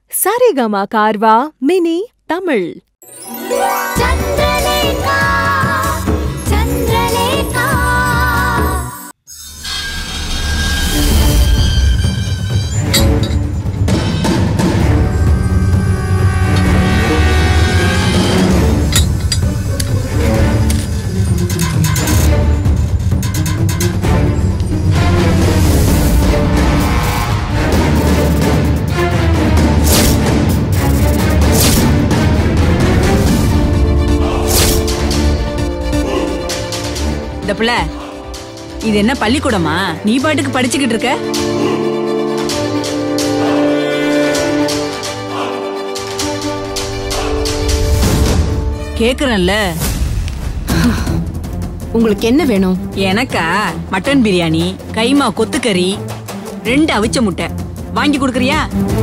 Saregama Carvaan mini Tamil Chandralekha Chandralekha இந்த பிள்ளை இது என்ன பள்ளிக்கூடமா நீ பாட்டுக்கு படிச்சுக்கிட்டு இருக்க கேக்குறேன்ல உங்களுக்கு என்ன வேணும் எனக்கா மட்டன் பிரியாணி கைமா கொத்துக்கறி ரெண்டு அவிச்ச முட்டை வாங்கி கொடுக்கறியா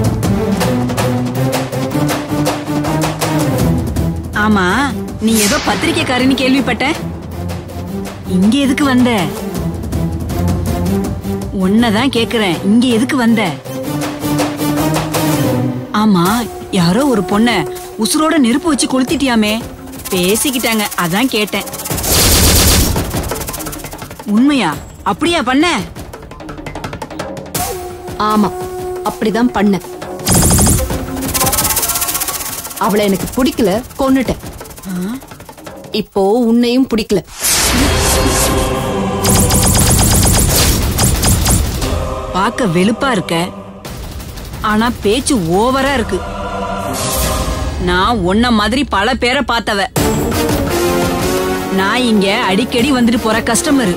ஆமா நீ ஏதோ பத்திரிக்கைக்காரன்னு கேள்விப்பட்டேன் இங்க எதுக்கு வந்த உன்னதான் கேக்குறேன் இங்க எதுக்கு வந்த ஆமா யாரோ ஒரு பொண்ண உசுரோட நெருப்பு வச்சு கொளுத்திட்டியாமே பேசிக்கிட்டாங்க அதான் கேட்டேன் உண்மையா அப்படியா பண்ண ஆமா அப்படிதான் பண்ண அவளை எனக்கு பிடிக்கல கொன்னுட்டேன் இப்போ உன்னையும் பிடிக்கல பார்க்க வெளுப்பா இருக்க ஆனா பேச்சு ஓவரா இருக்கு நான் உன்ன மாதிரி பல பேரை பார்த்தவ நான் இங்க அடிக்கடி வந்துட்டு போற கஸ்டமர்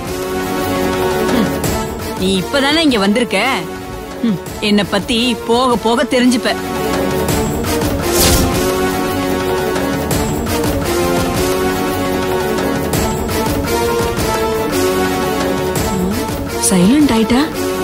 நீ இப்பதானே இங்க வந்திருக்க ஹம், என்னை பத்தி போக போக தெரிஞ்சுப்ப சைலண்ட் ஆயிட்டா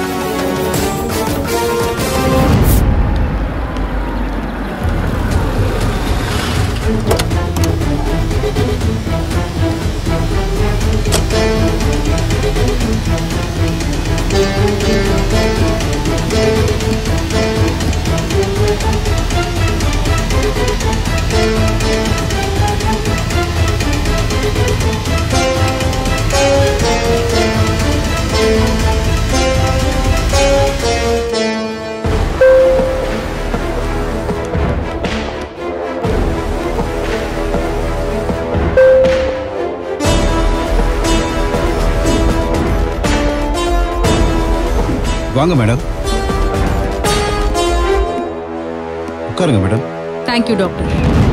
வாங்க மேடம் உட்காருங்க madam thank you doctor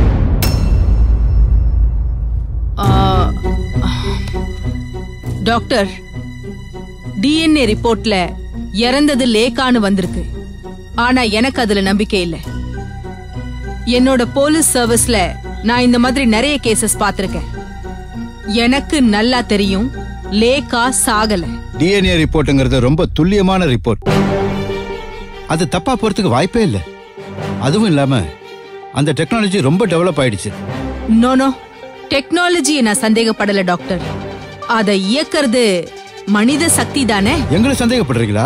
doctor DNA ரிப்போர்ட்ல இறந்தது லேக்கான்னு வந்திருக்கு ஆனா எனக்கு அதுல நம்பிக்கை இல்ல என்னோட போலீஸ் சர்வீஸ்ல நான் இந்த மாதிரி நிறைய கேசஸ் பார்த்திருக்கேன் எனக்கு நல்லா தெரியும் லேக்கா சாகல டிஎன்ஏ ரிப்போர்ட்டுங்கிறது ரொம்ப துல்லியமான ரிப்போர்ட் அது தப்பா போறதுக்கு வாய்ப்பே இல்லை அதுவும் இல்லாம அந்த டெக்னாலஜி ரொம்ப டெவலப் ஆயிடுச்சு நோ நோ டெக்னாலஜியை நான் சந்தேகப்படல டாக்டர் அதை இயக்கிறது மனித சக்தி தானே எங்களை சந்தேகப்படுறீங்களா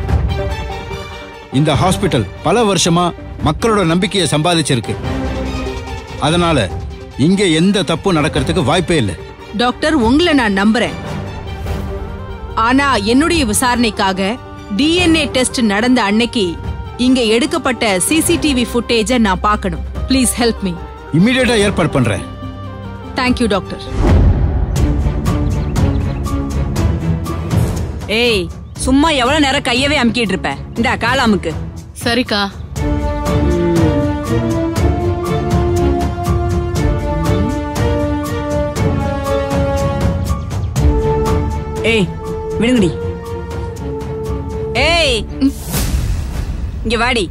இந்த ஹாஸ்பிட்டல் பல வருஷமா மக்களோட நம்பிக்கையை சம்பாதிச்சிருக்கு அதனால இங்க எந்த தப்பும் நடக்கிறதுக்கு வாய்ப்பே இல்லை டாக்டர் உங்களை நான் நம்புறேன் ஆனா என்னுடைய விசாரணைக்காக டிஎன்ஏ டெஸ்ட் நடந்த அன்னைக்கு இங்க எடுக்கப்பட்ட சிசிடிவி ஃபுட்டேஜ நான் பார்க்கணும் ப்ளீஸ் ஹெல்ப் மீ இம்மிடியேட்டா ஏற்பாடு பண்றேன் தேங்க்யூ டாக்டர் ஏய் சும்மா எவ்வளவு நேரம் கையவே அமுக்கிட்டு இருப்ப இந்த காலாமுக்கு சரிக்கா ஏய் விடுங்கடி ஏய் இங்க வாடி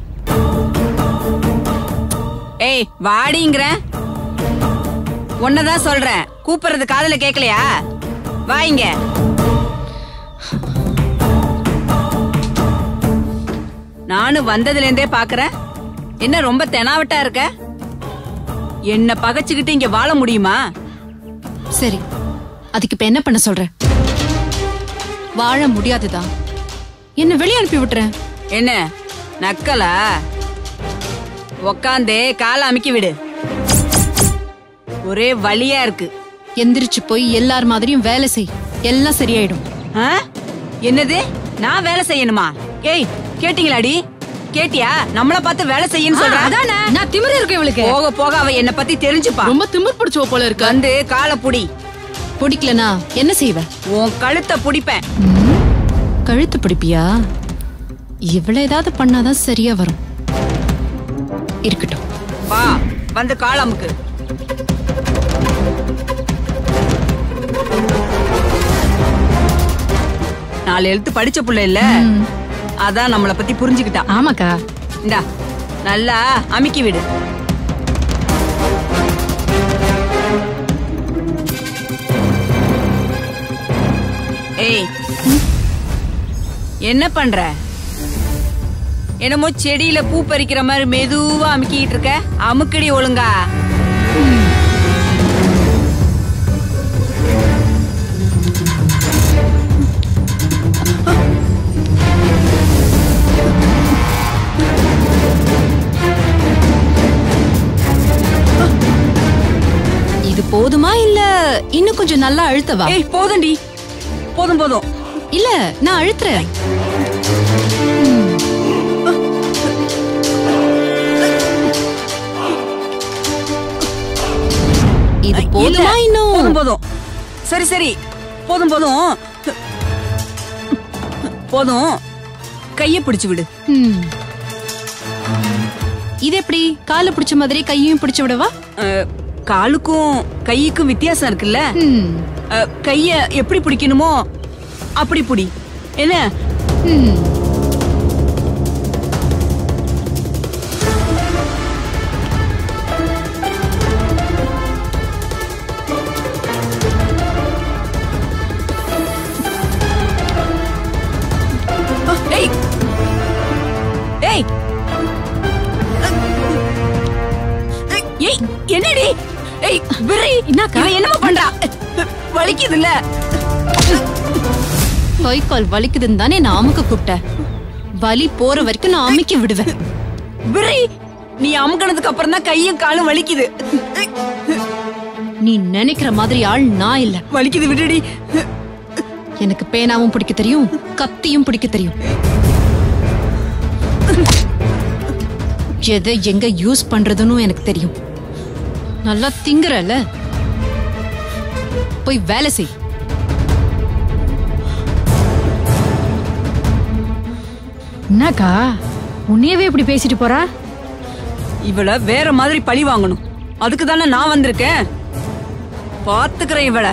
ஏய் வாடிங்கிற உன்னதான் சொல்றேன் கூப்பிடுறது காதுல கேக்கலையா வா இங்க நானும் வந்ததுல இருந்தே பாக்குறேன் என்ன ரொம்ப தெனாவட்டா இருக்க என்ன பகைச்சுக்கிட்டு இங்க வாழ முடியுமா சரி அதுக்கு இப்ப என்ன பண்ண சொல்ற வாழ முடியாதுதான் என்ன வெளியே அனுப்பி விட்டுறேன் என்ன நக்கலா உக்காந்து காலை அமுக்கி விடு ஒரே வலியா இருக்கு எந்திரிச்சு போய் எல்லார் மாதிரியும் வேலை செய் எல்லாம் சரியாயிடும் ஆ? என்னது நான் வேலை செய்யணுமா ஏய் கேட்டீங்களாடி கேட்டியா நம்மள பார்த்து வேலை செய்யன்னு சொல்றா நான் திமிர இருக்க இவளுக்கு போக போக அவ என்ன பத்தி தெரிஞ்சுப்பா ரொம்ப திமிர் பிடிச்சவ போல இருக்க வந்து காலை புடி பிடிக்கலனா என்ன செய்வ உன் கழுத்தை புடிப்பேன் கழுத்து பிடிப்பியா இவ்வளவு ஏதாவது பண்ணாதான் சரியா வரும் இருக்கட்டும் வா வந்து கால் அமுக்கு நாலு எழுத்து படிச்ச புள்ள இல்ல அதான் நம்மள பத்தி புரிஞ்சுக்கிட்டா ஆமாக்கா இந்தா நல்லா அமுக்கி விடு ஏய் என்ன பண்ற என்னமோ செடியில பூ பறிக்கிற மாதிரி மெதுவா அமுக்கிட்டு இருக்க அமுக்கடி ஒழுங்கா இது போதுமா இல்ல இன்னும் கொஞ்சம் நல்லா அழுத்தவா ஏய் போதும்டி போதும் போதும் இல்ல நான் அழுத்துறேன் இது போதுமா இல்ல, இன்னும் போதும் போதும் சரி சரி போதும் போதும் போதும் கைய பிடிச்சு விடு ம். இது எப்படி காலை பிடிச்ச மாதிரி கையையும் பிடிச்சு விடவா அஹ், காலுக்கும் கையுக்கும் வித்தியாசம் இருக்குல்ல ம். அஹ், கைய எப்படி பிடிக்கணுமோ அப்படி பிடி என்ன ம். ஏய் ஏய் ஏய் என்னடி ஏய் விரி என்னக்கா? இவன் என்னமா பண்றா வலிக்குதுல்ல கை கால் வலிக்குதுன்னு தானே நான் அமுக்க கூப்பிட்டேன் வலி போற வரைக்கும் நான் அமுக்கி விடுவேன் விரி நீ அமுக்கினதுக்கு அப்புறம் தான் கையும் காலும் வலிக்குது நீ நினைக்கிற மாதிரி ஆள் நான் இல்ல வலிக்குது விடுடி எனக்கு பேனாவும் பிடிக்க தெரியும் கத்தியும் பிடிக்க தெரியும் எதை எங்க யூஸ் பண்றதுன்னு எனக்கு தெரியும் நல்லா திங்குறல போய் வேலை செய் என்னக்கா உன்னையவே இப்படி பேசிட்டு போறா இவள வேற மாதிரி பழி வாங்கணும் அதுக்கு தானே நான் வந்திருக்கேன் பாத்துக்கிறேன் இவள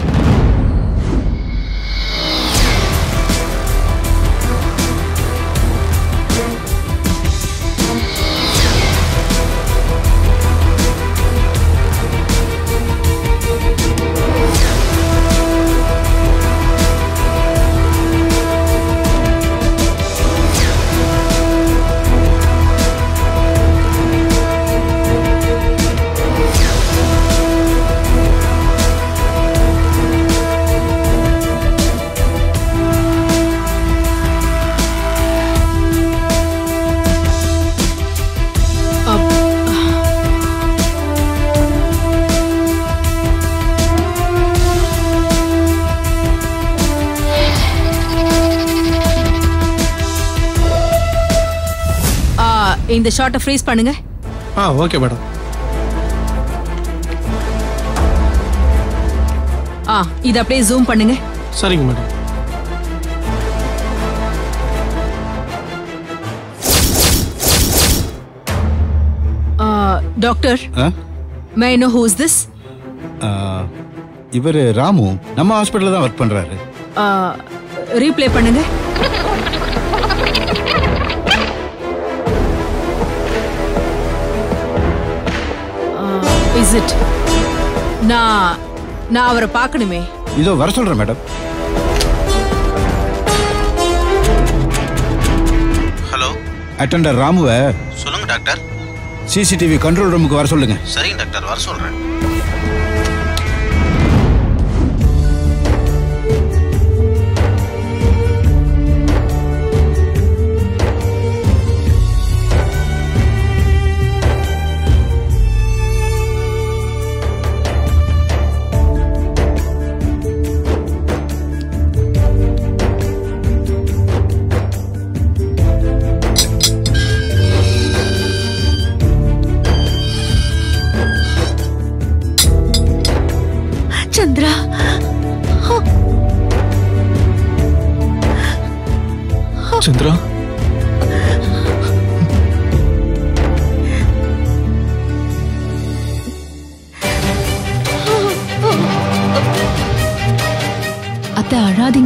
ஆ, இந்த ஷார்ட்டை ஃப்ரீஸ் பண்ணுங்க ஆ ஓகே மேடம் ஆ இது அப்படியே ஜூம் பண்ணுங்க சரிங்க மேடம் ஆ, டாக்டர் ஆ? May know who is this ஆ, இவரு ராமு நம்ம ஹாஸ்பிட்டல்ல தான் ஒர்க் பண்றாரு ரீப்ளே பண்ணுங்க இஸ் இட் நான் நான் அவரை பார்க்கணுமே இதோ வர சொல்றேன் மேடம் ஹலோ அட்டெண்டர் ராமுவை சொல்லுங்க டாக்டர் சிசிடிவி கண்ட்ரோல் ரூமுக்கு வர சொல்லுங்க சரிங்க டாக்டர் வர சொல்றேன்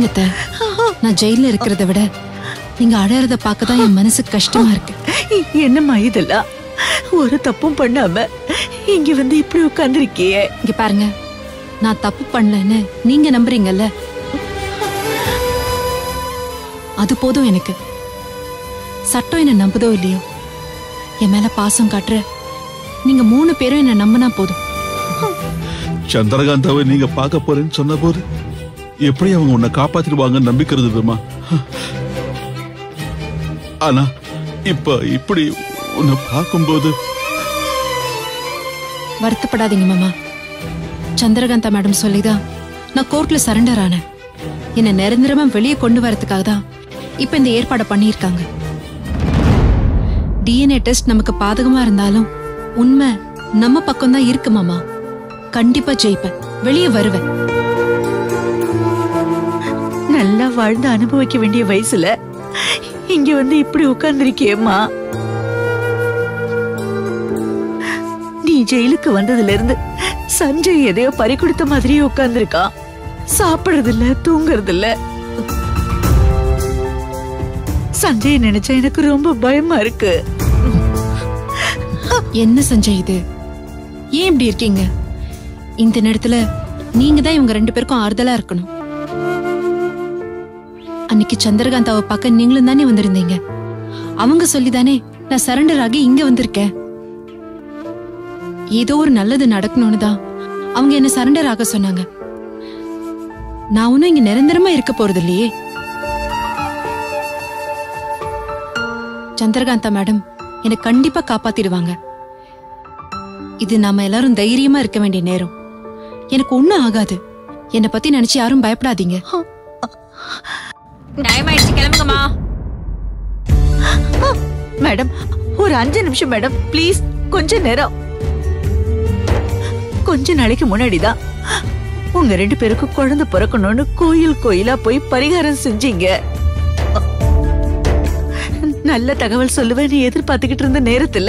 இல்லைங்க அத்தை. நான் ஜெயில இருக்கிறத விட நீங்க அழறத பார்க்க தான் என் மனசு கஷ்டமா இருக்கு என்னம்மா இதெல்லாம் ஒரு தப்பும் பண்ணாம இங்க வந்து இப்படி உட்கார்ந்திருக்கியே இங்க பாருங்க நான் தப்பு பண்ணலன்னு நீங்க நம்புறீங்கல்ல அது போதும் எனக்கு சட்டம் என்ன நம்புதோ இல்லையோ என் மேல பாசம் காட்டுற நீங்க மூணு பேரும் என்ன நம்பினா போதும் சந்திரகாந்தாவை நீங்க பார்க்க போறேன்னு சொன்ன போது எப்படி அவங்க உன்னை காப்பாத்திடுவாங்கன்னு நம்பிக்கை இருந்ததுமா ஆனா இப்ப இப்படி உன்னை பார்க்கும்போது வருத்தப்படாதீங்க மாமா சந்திரகாந்தா மேடம் சொல்லிதான் நான் கோர்ட்ல சரண்டர் ஆனேன் என்ன நிரந்தரமா வெளியே கொண்டு வரதுக்காக தான் இப்ப இந்த ஏற்பாடை பண்ணியிருக்காங்க டிஎன்ஏ டெஸ்ட் நமக்கு பாதகமா இருந்தாலும் உண்மை நம்ம பக்கம் தான் இருக்கு மாமா கண்டிப்பா ஜெயிப்பேன் வெளியே வருவேன் நல்லா வாழ்ந்து அனுபவிக்க வேண்டிய வயசுல இங்க வந்து இப்படி உட்கார்ந்திருக்கியேம்மா நீ ஜெயிலுக்கு வந்ததுல இருந்து சஞ்சய் எதையோ பறி கொடுத்த மாதிரியே உட்கார்ந்திருக்கான் சாப்பிடுறது இல்ல தூங்குறது இல்ல சஞ்சய் நினைச்சா எனக்கு ரொம்ப பயமா இருக்கு என்ன சஞ்சய் இது ஏன் இப்படி இருக்கீங்க இந்த நேரத்துல நீங்க தான் இவங்க ரெண்டு பேருக்கும் ஆறுதலா இருக்கணும் அன்னைக்கு சந்திரகாந்தாவை பார்க்க நீங்களும் தானே வந்திருந்தீங்க அவங்க சொல்லிதானே நான் சரண்டர் ஆகி இங்க வந்திருக்கேன் ஏதோ ஒரு நல்லது நடக்கணும்னு தான் அவங்க என்ன சரண்டர் ஆக சொன்னாங்க நான் ஒன்னும் இங்க நிரந்தரமா இருக்க போறது இல்லையே சந்திரகாந்தா மேடம் என்னை கண்டிப்பா காப்பாத்திடுவாங்க இது நாம எல்லாரும் தைரியமா இருக்க வேண்டிய நேரம் எனக்கு ஒண்ணும் ஆகாது என்னை பத்தி நினைச்சு யாரும் பயப்படாதீங்க டைம் ஆயிடுச்சு கிளம்புங்கம்மா மேடம் ஒரு அஞ்சு நிமிஷம் மேடம் ப்ளீஸ் கொஞ்ச நேரம் கொஞ்ச நாளைக்கு முன்னாடிதான் உங்க ரெண்டு பேருக்கும் குழந்தை பிறக்கணும்னு கோயில் கோயிலா போய் பரிகாரம் செஞ்சீங்க நல்ல தகவல் சொல்லுவேன்னு எதிர்பார்த்துக்கிட்டு இருந்த நேரத்துல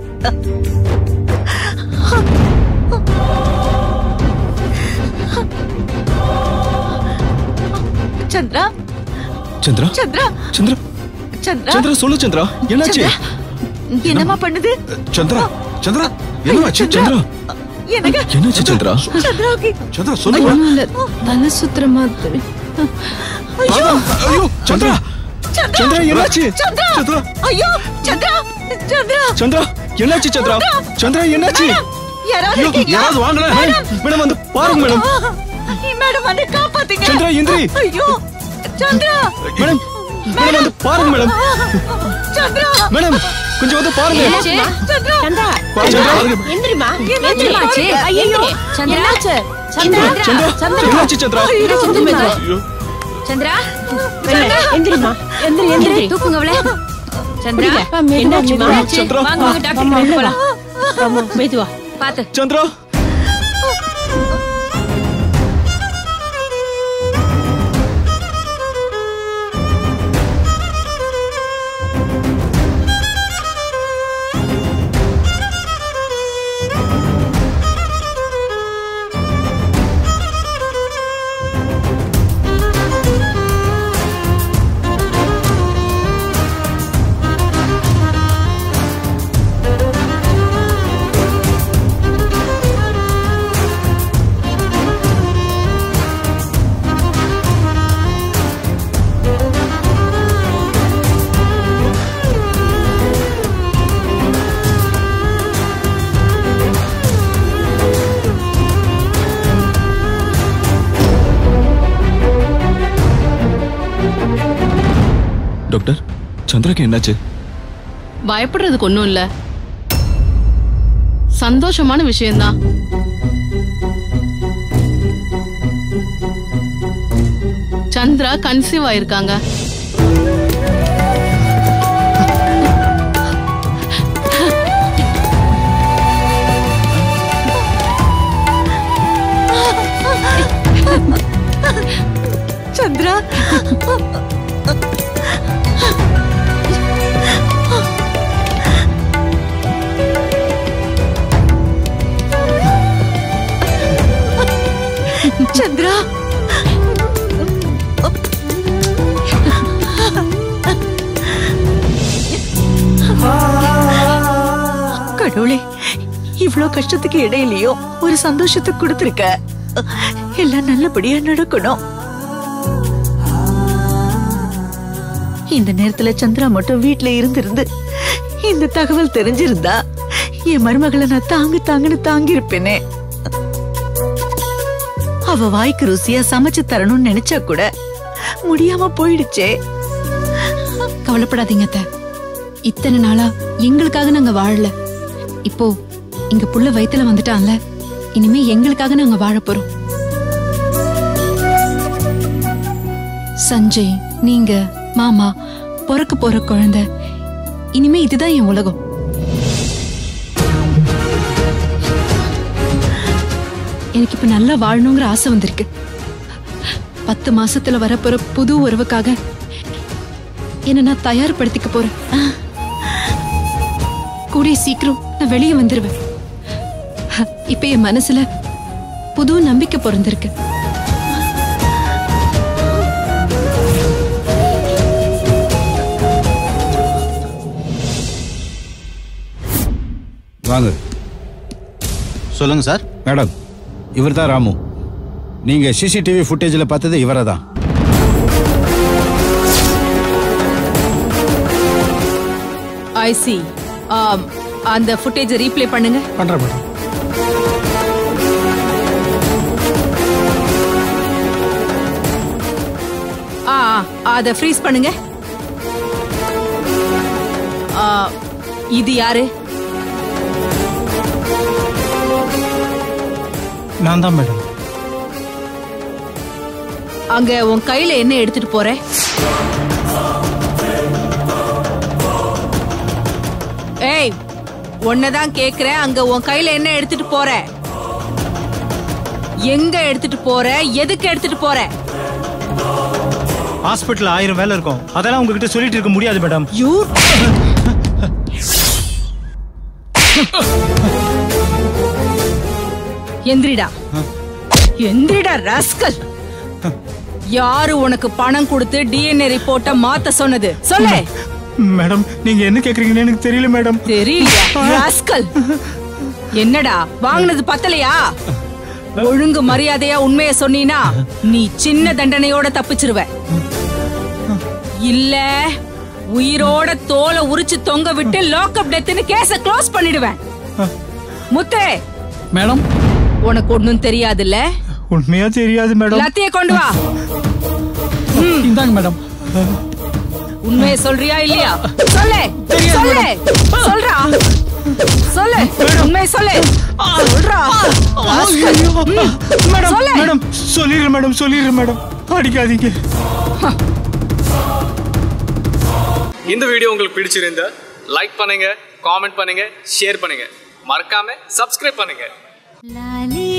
சந்திரா சந்திரா சந்திரா சந்திரா சந்திரா சந்திரா சொல்லு சந்திரா என்னாச்சு என்னம்மா பண்ணுது சந்திரா சந்திரா என்னவாச்சு சந்திரா எனக்கு என்னாச்சு சந்திரா சந்திராவுக்கு சந்திரா சொல்லுங்க ஒண்ணும் இல்ல, தலை சுத்துற மாதிரி ஐயோ சந்திரா சந்திரா என்னாச்சு சந்திரா ஐயோ சந்திரா சந்திரா சந்திரா என்னாச்சு சந்திரா சந்திரா என்னாச்சு யாராவது ஐயோ, இருக்கீங்களா? யாராவது வாங்களேன். மேடம், மேடம் வந்து பாருங்க மேடம் மேடம் வந்து காப்பாத்துங்க சந்திரா, எந்திரி. ஐயோ சந்திரா மேடம் மேடம் வந்து பாருங்க மேடம் சந்திரா மேடம் கொஞ்சம் வந்து பாருங்க சந்திரா சந்திரா, பாருங்க. எந்திரிமா என்னாச்சு? ஐயோ சந்திரா சந்திரா என்னாச்சு சந்திரா ஐயோ சந்திரா எந்திரிமா எந்திரி எந்திரி தூக்குங்க அவளை சந்திரா என்னாச்சுமா சந்திரா வாங்க வாங்க டாக்டர் கிட்ட போலாம் மெதுவா பாத்து சந்திரா டாக்டர் சந்திராக்கு என்னாச்சு பயப்படுறதுக்கு ஒண்ணும் இல்ல சந்தோஷமான விஷயம்தான் சந்திரா கன்சீவ் ஆயிருக்காங்க சந்திரா சந்திரா கடவுளே இவ்ளோ கஷ்டத்துக்கு இடையிலயும் ஒரு சந்தோஷத்தை கொடுத்திருக்க எல்லாம் நல்லபடியா நடக்கணும் இந்த நேரத்துல சந்திரா மட்டும் வீட்ல இருந்திருந்து இந்த தகவல் தெரிஞ்சிருந்தா என் மருமகளை நான் தாங்கு தாங்குன்னு தாங்கி இருப்பேனே அவ வாய்க்கு ருசியா சமைச்சு தரணும்னு நினைச்சா கூட முடியாம போயிடுச்சே கவலைப்படாதீங்க அத்தை இத்தனை நாளா எங்களுக்காக நாங்க வாழல இப்போ இங்க புள்ள வயித்துல வந்துட்டான்ல இனிமே எங்களுக்காக நாங்க வாழ போறோம் சஞ்சய் நீங்க மாமா பிறக்க போற குழந்தை இனிமே இதுதான் என் உலகம் எனக்கு இப்ப நல்லா வாழணுங்கிற ஆசை வந்திருக்கு பத்து மாசத்துல வரப்போற புது உறவுக்காக என்ன நான் தயார்படுத்திக்க போறேன் கூடிய சீக்கிரம் நான் வெளியே வந்துருவேன் இப்ப என் மனசுல புது நம்பிக்கை பிறந்திருக்கு வாங்க சொல்லுங்க சார் மேடம் இவர் தான் ராமு நீங்க சிசிடிவி ஃபுட்டேஜில் பார்த்தது இவரை தான் ஐ சி அந்த ஃபுட்டேஜை ரீப்ளே பண்ணுங்க பண்றேன் மேடம் ஆ ஆ, அத ஃப்ரீஸ் பண்ணுங்க ஆ, இது யாரு நான் தான் மேடம் அங்க உன் கையில என்ன எடுத்துட்டு போற ஏய் உன்னதான் கேக்குறேன் அங்க உன் கையில என்ன எடுத்துட்டு போற எங்க எடுத்துட்டு போற எதுக்கு எடுத்துட்டு போற ஹாஸ்பிட்டல் ஆயிரம் வேலை இருக்கும் அதெல்லாம் உங்ககிட்ட சொல்லிட்டு இருக்க முடியாது மேடம் யூ எந்திரிடா எந்திரிடா ராஸ்கல் யாரு உனக்கு பணம் கொடுத்து டிஎன்ஏ ரிப்போர்ட்ட மாத்த சொன்னது சொல்லு மேடம் நீங்க என்ன கேக்குறீங்கன்னு எனக்கு தெரியல மேடம் தெரியல ராஸ்கல் என்னடா வாங்குனது பத்தலையா ஒழுங்கு மரியாதையா உண்மைய சொன்னீனா நீ சின்ன தண்டனையோட தப்பிச்சிருவ இல்ல உயிரோட தோலை உரிச்சு தொங்க விட்டு லாக்அப் டெத்னு கேஸ க்ளோஸ் பண்ணிடுவேன் முத்தே மேடம் உனக்கு ஒண்ணும் தெரியாதுல்ல உண்மையா தெரியாது மேடம் லத்திய கொண்டு வா இந்தாங்க மேடம் உண்மைய சொல்றியா இல்லையா சொல்லு சொல்லு சொல்றா சொல்லு உண்மைய சொல்லு சொல்றா மேடம் சொல்லு. மேடம் சொல்லிடுறேன் மேடம் சொல்லிடுறேன் மேடம் அடிக்காதீங்க இந்த வீடியோ உங்களுக்கு பிடிச்சிருந்தா லைக் பண்ணுங்க காமெண்ட் பண்ணுங்க ஷேர் பண்ணுங்க மறக்காம சப்ஸ்கிரைப் பண்ணுங்க லாலி